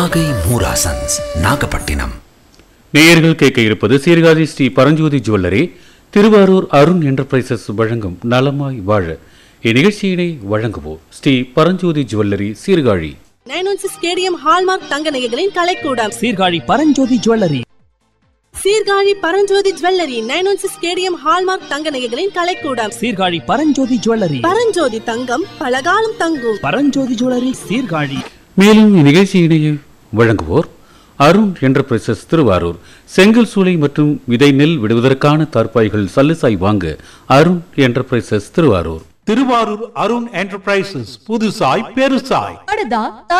நாகை மூராசன்ஸ் நாகப்பட்டினம் நேயர்கள் கேட்க இருப்பது சீர்காழி ஸ்ரீ பரஞ்சோதி ஜுவல்லரி திருவாரூர் அருண் என்டர்பிரைசஸ் வழங்கும் நலமாய் வாழ இந்நிகழ்ச்சியினை வழங்குவோர் Sri Paranjothi jewellery Sirkazhi nine one six KDM hallmark தங்க நகைகளின் கலைக்கூடம் Sirkazhi Paranjothi jewellery Sirkazhi Paranjothi jewellery nine one six KDM hallmark தங்க நகைகளின் கலைக்கூடம் சீர்காழி பரஞ்சோதி ஜுவல்லரி பரஞ்சோதி தங்கம் பலகாலம் தங்கும் பரஞ்சோதி ஜுவல்லரி சீர்காழி மேலும் இந்நிகழ்ச்சியினை வழங்குவோர் அருண் என்டர்பிரைசஸ் திருவாரூர் செங்கல் சூளை மற்றும் விதை நெல் விடுவதற்கான தார்ப்பாய்கள் சல்லுசாய் வாங்க அருண் என்டர்பிரைசஸ் திருவாரூர் திருவாரூர் அருண் என்டர்பிரைசஸ் புதுசாய் பெருசாய் படுதா